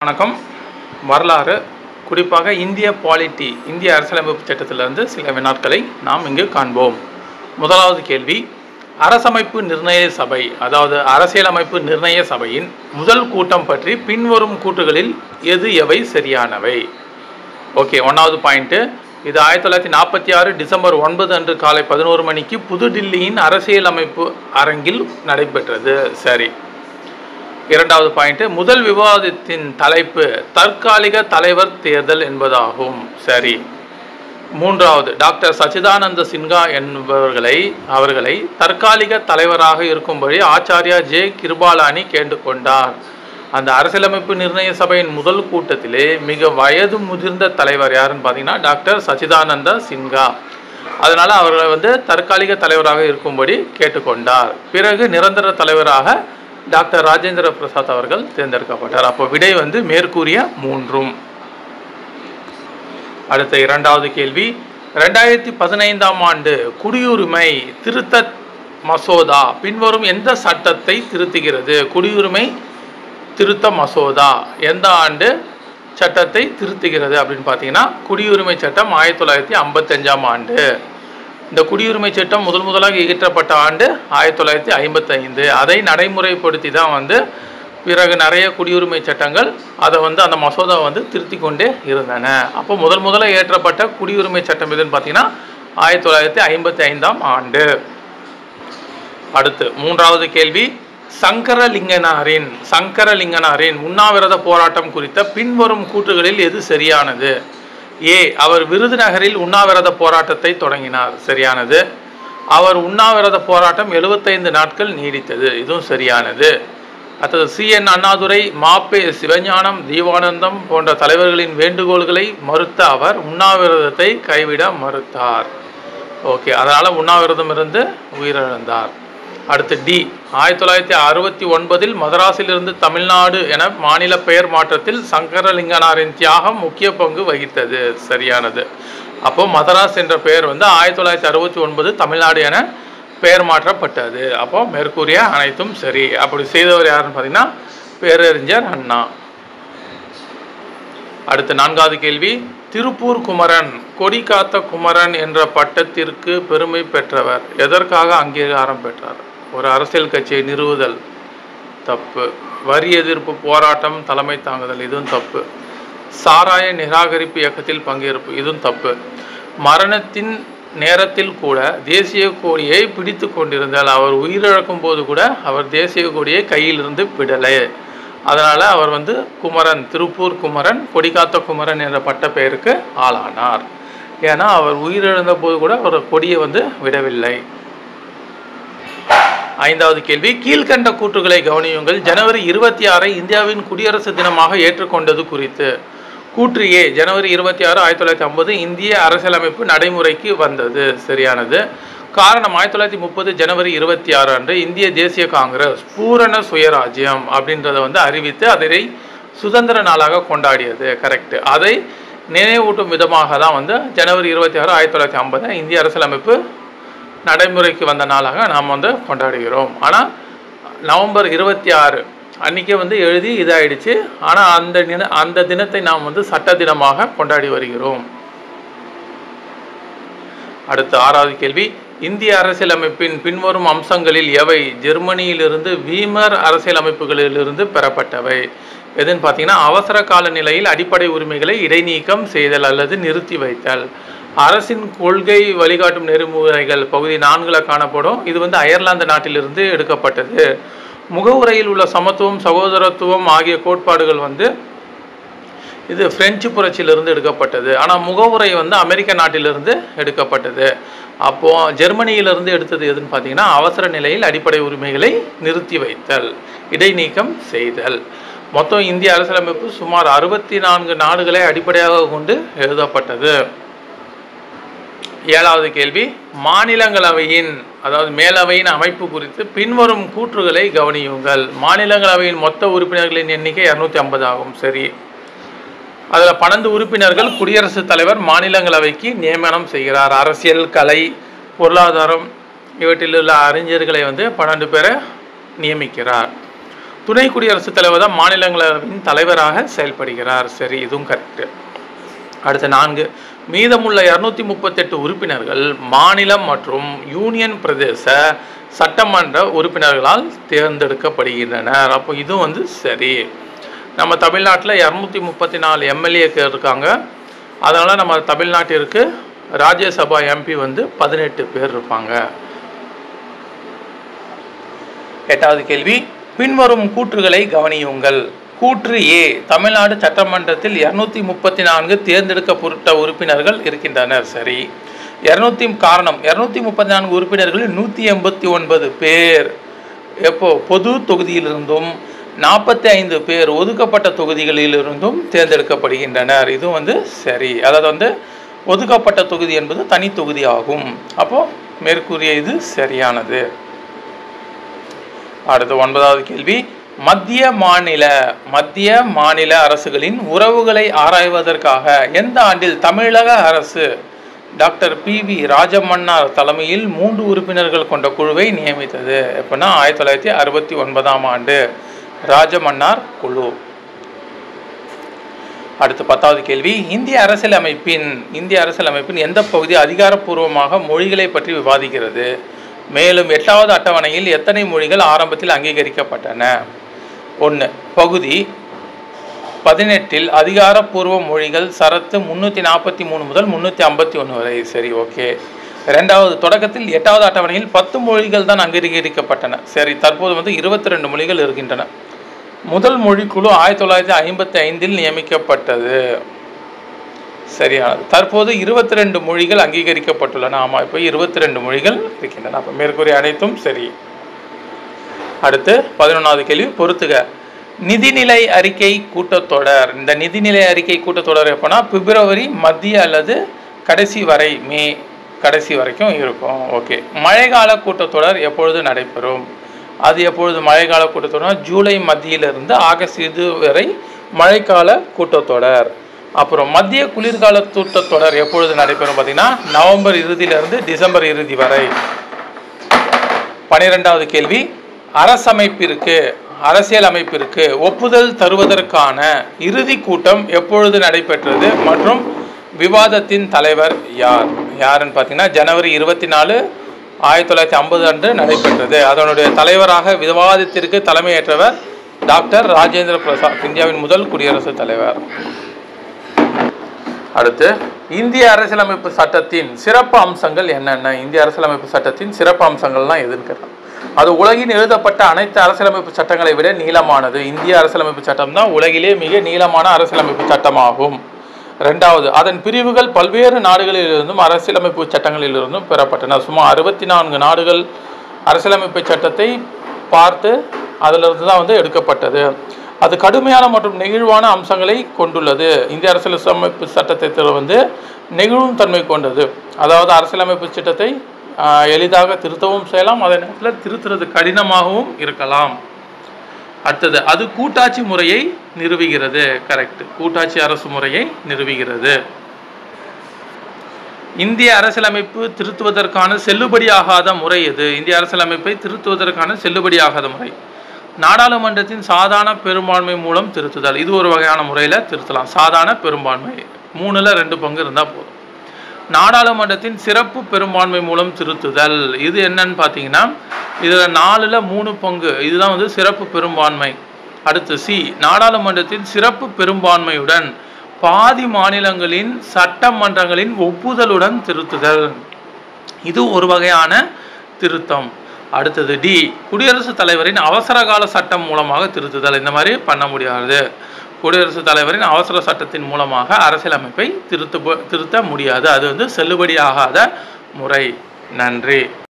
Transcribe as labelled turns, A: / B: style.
A: வணக்கம் வரலாறு குறிப்பாக இந்திய பாலிட்டி இந்திய அரசியலமைப்பு சட்டத்திலிருந்து சில வினாட்களை நாம் இங்கு காண்போம் முதலாவது கேள்வி அரசமைப்பு நிர்ணய சபை அதாவது அரசியலமைப்பு நிர்ணய சபையின் முதல் கூட்டம் பற்றி பின்வரும் கூற்றுகளில் எது எவை சரியானவை ஓகே ஒன்றாவது பாயிண்ட்டு இது ஆயிரத்தி தொள்ளாயிரத்தி நாற்பத்தி ஆறு டிசம்பர் ஒன்பது அன்று காலை பதினோரு மணிக்கு புதுடில்லியின் அரசியலமைப்பு அரங்கில் நடைபெற்றது சரி இரண்டாவது பாயிண்ட் முதல் விவாதத்தின் தலைப்பு தற்காலிக தலைவர் தேர்தல் என்பதாகும் சரி மூன்றாவது டாக்டர் சச்சிதானந்த சின்ஹா என்பவர்களை அவர்களை தற்காலிக தலைவராக இருக்கும்படி ஆச்சாரியா ஜே கிருபாலானி கேட்டுக்கொண்டார் அந்த அரசியலமைப்பு நிர்ணய சபையின் முதல் கூட்டத்திலே மிக வயது முதிர்ந்த தலைவர் யாருன்னு பார்த்தீங்கன்னா டாக்டர் சச்சிதானந்த சின்ஹா அதனால அவர்களை வந்து தற்காலிக தலைவராக இருக்கும்படி கேட்டுக்கொண்டார் பிறகு நிரந்தர தலைவராக டாக்டர் ராஜேந்திர பிரசாத் அவர்கள் தேர்ந்தெடுக்கப்பட்டார் அப்போ விடை வந்து மேற்கூறிய மூன்றும் அடுத்த இரண்டாவது கேள்வி ரெண்டாயிரத்தி பதினைந்தாம் ஆண்டு குடியுரிமை திருத்த மசோதா பின்வரும் எந்த சட்டத்தை திருத்துகிறது குடியுரிமை திருத்த மசோதா எந்த ஆண்டு சட்டத்தை திருத்துகிறது அப்படின்னு பார்த்தீங்கன்னா குடியுரிமை சட்டம் ஆயிரத்தி தொள்ளாயிரத்தி ஐம்பத்தஞ்சாம் ஆண்டு இந்த குடியுரிமை சட்டம் முதல் முதலாக இயற்றப்பட்ட ஆண்டு ஆயிரத்தி தொள்ளாயிரத்தி ஐம்பத்தைந்து அதை நடைமுறைப்படுத்தி தான் வந்து பிறகு நிறைய குடியுரிமை சட்டங்கள் அதை வந்து அந்த மசோதா வந்து திருத்தி கொண்டே இருந்தன அப்போ முதல் முதல்ல இயற்றப்பட்ட குடியுரிமை சட்டம் எதுன்னு பார்த்தீங்கன்னா ஆயிரத்தி தொள்ளாயிரத்தி ஐம்பத்தி ஐந்தாம் ஆண்டு அடுத்து மூன்றாவது கேள்வி சங்கரலிங்கனாரின் சங்கரலிங்கனாரின் உண்ணாவிரத போராட்டம் குறித்த பின்வரும் கூற்றுகளில் எது சரியானது ஏ அவர் விருதுநகரில் உண்ணாவிரத போராட்டத்தை தொடங்கினார் சரியானது அவர் உண்ணாவிரத போராட்டம் எழுபத்தைந்து நாட்கள் நீடித்தது இதுவும் சரியானது அடுத்தது சி என் அண்ணாதுரை மாப்பே சிவஞானம் தீவானந்தம் போன்ற தலைவர்களின் வேண்டுகோள்களை மறுத்த அவர் உண்ணாவிரதத்தை கைவிட மறுத்தார் ஓகே அதனால் உண்ணாவிரதம் இருந்து உயிரிழந்தார் அடுத்து டி ஆயிரத்தி தொள்ளாயிரத்தி அறுபத்தி ஒன்பதில் மதராஸிலிருந்து தமிழ்நாடு என மாநில பெயர் மாற்றத்தில் சங்கரலிங்கனாரின் தியாகம் முக்கிய பங்கு வகித்தது சரியானது அப்போ மதராஸ் என்ற பெயர் வந்து ஆயிரத்தி தொள்ளாயிரத்தி அறுபத்தி ஒன்பது தமிழ்நாடு என பெயர் மாற்றப்பட்டது அப்போ மேற்கூறிய அனைத்தும் சரி அப்படி செய்தவர் யாருன்னு பார்த்தீங்கன்னா பேரறிஞர் அண்ணா அடுத்த நான்காவது கேள்வி திருப்பூர் குமரன் கொடி காத்த குமரன் என்ற பட்டத்திற்கு பெருமை பெற்றவர் எதற்காக அங்கீகாரம் பெற்றார் ஒரு அரசியல் கட்சியை நிறுவுதல் தப்பு வரி எதிர்ப்பு போராட்டம் தலைமை தாங்குதல் இதுவும் தப்பு சாராய நிராகரிப்பு இயக்கத்தில் பங்கேற்பு இதுவும் தப்பு மரணத்தின் நேரத்தில் கூட தேசிய கொடியை பிடித்து கொண்டிருந்தால் அவர் உயிரிழக்கும் போது கூட அவர் தேசிய கொடியை கையிலிருந்து விடலை அதனால் அவர் வந்து குமரன் திருப்பூர் குமரன் கொடிகாத்த குமரன் என்ற பட்ட பெயருக்கு ஆளானார் ஏன்னா அவர் உயிரிழந்த போது கூட அவர் கொடியை வந்து விடவில்லை ஐந்தாவது கேள்வி கீழ்கண்ட கூற்றுகளை கவனியுங்கள் ஜனவரி இருபத்தி ஆறை இந்தியாவின் குடியரசு தினமாக ஏற்றுக்கொண்டது குறித்து கூற்று ஏ ஜனவரி இருபத்தி ஆறு ஆயிரத்தி தொள்ளாயிரத்தி ஐம்பது இந்திய அரசியலமைப்பு நடைமுறைக்கு வந்தது சரியானது காரணம் ஆயிரத்தி தொள்ளாயிரத்தி முப்பது ஜனவரி இருபத்தி ஆறு அன்று இந்திய தேசிய காங்கிரஸ் பூரண சுயராஜ்யம் அப்படின்றத வந்து அறிவித்து அதை சுதந்திர நாளாக கொண்டாடியது கரெக்ட் அதை நினைவூட்டும் விதமாக தான் வந்து ஜனவரி இருபத்தி ஆறு ஆயிரத்தி தொள்ளாயிரத்தி ஐம்பது இந்திய அரசியலமைப்பு நடைமுறைக்கு வந்த நாளாக நாம் வந்து கொண்டாடுகிறோம் ஆனால் நவம்பர் இருபத்தி ஆறு அன்றைக்கே வந்து எழுதி இதாயிடுச்சு ஆனால் அந்த தின அந்த தினத்தை நாம் வந்து சட்ட தினமாக கொண்டாடி வருகிறோம் அடுத்த ஆறாவது கேள்வி இந்திய அரசியலமைப்பின் பின்வரும் அம்சங்களில் எவை ஜெர்மனியிலிருந்து வீமர் அரசியலமைப்புகளிலிருந்து பெறப்பட்டவை எதுன்னு பார்த்தீங்கன்னா அவசர கால நிலையில் அடிப்படை உரிமைகளை இடைநீக்கம் செய்தல் அல்லது நிறுத்தி வைத்தல் அரசின் கொள்கை வழிகாட்டும் நெறிமுறைகள் பகுதி நான்கில் காணப்படும் இது வந்து அயர்லாந்து நாட்டிலிருந்து எடுக்கப்பட்டது முகவுரையில் உள்ள சமத்துவம் சகோதரத்துவம் ஆகிய கோட்பாடுகள் வந்து இது பிரெஞ்சு புரட்சியிலிருந்து எடுக்கப்பட்டது ஆனால் முகவுரை வந்து அமெரிக்க நாட்டிலிருந்து எடுக்கப்பட்டது அப்போது ஜெர்மனியிலிருந்து எடுத்தது எதுன்னு பார்த்தீங்கன்னா அவசர நிலையில் அடிப்படை உரிமைகளை நிறுத்தி வைத்தல் இடைநீக்கம் செய்தல் மொத்தம் இந்திய அரசியலமைப்பு சுமார் அறுபத்தி நான்கு நாடுகளை அடிப்படையாக கொண்டு எழுதப்பட்டது ஏழாவது கேள்வி மாநிலங்களவையின் அதாவது மேலவையின் அமைப்பு குறித்து பின்வரும் கூற்றுகளை கவனியுங்கள் மாநிலங்களவையின் மொத்த உறுப்பினர்களின் எண்ணிக்கை இரநூத்தி ஐம்பது ஆகும் சரி அதில் பன்னெண்டு உறுப்பினர்கள் குடியரசுத் தலைவர் மாநிலங்களவைக்கு நியமனம் செய்கிறார் அரசியல் கலை பொருளாதாரம் இவற்றில் உள்ள அறிஞர்களை வந்து பன்னெண்டு பேரை நியமிக்கிறார் துணை குடியரசுத் தலைவர் தான் மாநிலங்களவையின் தலைவராக செயல்படுகிறார் சரி இதுவும் கரெக்டு அடுத்த நான்கு மீதமுள்ள இரநூத்தி முப்பத்தெட்டு உறுப்பினர்கள் மாநிலம் மற்றும் யூனியன் பிரதேச சட்டமன்ற உறுப்பினர்களால் தேர்ந்தெடுக்கப்படுகின்றனர் அப்போ இதுவும் வந்து சரி நம்ம தமிழ்நாட்டில் இரநூத்தி முப்பத்தி நாலு எம்எல்ஏக்கு இருக்காங்க அதனால் நம்ம தமிழ்நாட்டிற்கு ராஜ்யசபா எம்பி வந்து பதினெட்டு பேர் இருப்பாங்க எட்டாவது கேள்வி பின்வரும் கூற்றுகளை கவனியுங்கள் கூற்று ஏ தமிழ்நாடு சட்டமன்றத்தில் இரநூத்தி முப்பத்தி நான்கு தேர்ந்தெடுக்கப்பட்ட உறுப்பினர்கள் இருக்கின்றனர் சரி இரநூத்தி காரணம் இரநூத்தி முப்பத்தி நான்கு உறுப்பினர்களில் நூற்றி எண்பத்தி ஒன்பது பேர் எப்போ பொது தொகுதியிலிருந்தும் நாற்பத்தி ஐந்து பேர் ஒதுக்கப்பட்ட தொகுதிகளிலிருந்தும் தேர்ந்தெடுக்கப்படுகின்றனர் இது வந்து சரி அதாவது வந்து ஒதுக்கப்பட்ட தொகுதி என்பது தனி தொகுதி ஆகும் அப்போ மேற்கூறிய இது சரியானது அடுத்து ஒன்பதாவது கேள்வி மத்திய மாநில மத்திய மாநில அரசுகளின் உறவுகளை ஆராய்வதற்காக எந்த ஆண்டில் தமிழக அரசு டாக்டர் பி வி ராஜமன்னார் தலைமையில் மூன்று உறுப்பினர்கள் கொண்ட குழுவை நியமித்தது எப்படின்னா ஆயிரத்தி தொள்ளாயிரத்தி அறுபத்தி ஒன்பதாம் ஆண்டு ராஜமன்னார் குழு அடுத்து பத்தாவது கேள்வி இந்திய அரசியலமைப்பின் இந்திய அரசியலமைப்பின் எந்த பகுதி அதிகாரப்பூர்வமாக மொழிகளை பற்றி விவாதிக்கிறது மேலும் எட்டாவது அட்டவணையில் எத்தனை மொழிகள் ஆரம்பத்தில் அங்கீகரிக்கப்பட்டன ஒன்று பகுதி பதினெட்டில் அதிகாரப்பூர்வ மொழிகள் சரத்து முந்நூற்றி நாற்பத்தி மூணு முதல் முந்நூற்றி ஐம்பத்தி ஒன்று வரை சரி ஓகே ரெண்டாவது தொடக்கத்தில் எட்டாவது அட்டவணையில் பத்து மொழிகள் தான் அங்கீகரிக்கப்பட்டன சரி தற்போது வந்து இருபத்தி ரெண்டு மொழிகள் இருக்கின்றன முதல் மொழிக்குழு ஆயிரத்தி தொள்ளாயிரத்தி ஐம்பத்தி ஐந்தில் நியமிக்கப்பட்டது சரியானது தற்போது இருபத்தி ரெண்டு மொழிகள் அங்கீகரிக்கப்பட்டுள்ளன ஆமாம் இப்போ இருபத்தி ரெண்டு மொழிகள் இருக்கின்றன அப்போ மேற்கூறிய அனைத்தும் சரி அடுத்து பதினொன்றாவது கேள்வி பொறுத்துக நிதிநிலை அறிக்கை கூட்டத்தொடர் இந்த நிதிநிலை அறிக்கை கூட்டத்தொடர் எப்போனா பிப்ரவரி மத்திய அல்லது கடைசி வரை மே கடைசி வரைக்கும் இருக்கும் ஓகே மழைக்கால கூட்டத்தொடர் எப்பொழுது நடைபெறும் அது எப்பொழுது மழைக்கால கூட்டத்தொடர் ஜூலை மத்தியிலிருந்து ஆகஸ்ட் இது வரை மழைக்கால கூட்டத்தொடர் அப்புறம் மத்திய குளிர்கால கூட்டத்தொடர் எப்பொழுது நடைபெறும் பார்த்தீங்கன்னா நவம்பர் இறுதியிலிருந்து டிசம்பர் இறுதி வரை பனிரெண்டாவது கேள்வி அரசமைப்பிற்கு அரசியல் அமைப்பிற்கு ஒப்புதல் தருவதற்கான இறுதி கூட்டம் எப்பொழுது நடைபெற்றது மற்றும் விவாதத்தின் தலைவர் யார் யாருன்னு பார்த்தீங்கன்னா ஜனவரி இருபத்தி நாலு ஆயிரத்தி தொள்ளாயிரத்தி ஐம்பது அன்று நடைபெற்றது அதனுடைய தலைவராக விவாதத்திற்கு தலைமையேற்றவர் டாக்டர் ராஜேந்திர பிரசாத் இந்தியாவின் முதல் குடியரசுத் தலைவர் அடுத்து இந்திய அரசியலமைப்பு சட்டத்தின் சிறப்பு அம்சங்கள் என்னென்ன இந்திய அரசியலமைப்பு சட்டத்தின் சிறப்பு அம்சங்கள்லாம் எதுன்னு கேட்டாங்க அது உலகின் எழுதப்பட்ட அனைத்து அரசியலமைப்பு சட்டங்களை விட நீளமானது இந்திய அரசியலமைப்பு சட்டம் தான் உலகிலே மிக நீளமான அரசியலமைப்பு சட்டமாகும் ரெண்டாவது அதன் பிரிவுகள் பல்வேறு நாடுகளிலிருந்தும் அரசியலமைப்பு சட்டங்களிலிருந்தும் பெறப்பட்டன சுமார் அறுபத்தி நான்கு நாடுகள் அரசியலமைப்பு சட்டத்தை பார்த்து அதிலிருந்து தான் வந்து எடுக்கப்பட்டது அது கடுமையான மற்றும் நெகிழ்வான அம்சங்களை கொண்டுள்ளது இந்திய அரசியலமைப்பு சட்டத்தை வந்து நெகிழும் தன்மை கொண்டது அதாவது அரசியலமைப்பு சட்டத்தை ஆஹ், எளிதாக திருத்தவும் செய்யலாம் அதே நேரத்தில் திருத்துறது கடினமாகவும் இருக்கலாம் அடுத்தது அது கூட்டாட்சி முறையை நிறுவுகிறது கரெக்ட் கூட்டாட்சி அரசு முறையை நிறுவுகிறது இந்திய அரசியலமைப்பு திருத்துவதற்கான செல்லுபடியாகாத முறை எது இந்திய அரசியலமைப்பை திருத்துவதற்கான செல்லுபடியாகாத முறை நாடாளுமன்றத்தின் சாதாரண பெரும்பான்மை மூலம் திருத்துதல் இது ஒரு வகையான முறையில் திருத்தலாம் சாதாரண பெரும்பான்மை மூணுல ரெண்டு பங்கு இருந்தால் போதும் நாடாளுமன்றத்தின் சிறப்பு பெரும்பான்மை மூலம் திருத்துதல் இது என்னன்னு பார்த்தீங்கன்னா இதில் நாலில் மூணு பங்கு இதுதான் வந்து சிறப்பு பெரும்பான்மை அடுத்து சி நாடாளுமன்றத்தின் சிறப்பு பெரும்பான்மையுடன் பாதி மாநிலங்களின் சட்டமன்றங்களின் ஒப்புதலுடன் திருத்துதல் இது ஒரு வகையான திருத்தம் அடுத்தது டி குடியரசுத் தலைவரின் அவசர கால சட்டம் மூலமாக திருத்துதல் இந்த மாதிரி பண்ண முடியாது குடியரசுத் தலைவரின் அவசர சட்டத்தின் மூலமாக அரசியலமைப்பை திருத்த திருத்த முடியாது அது வந்து செல்லுபடியாகாத முறை நன்றி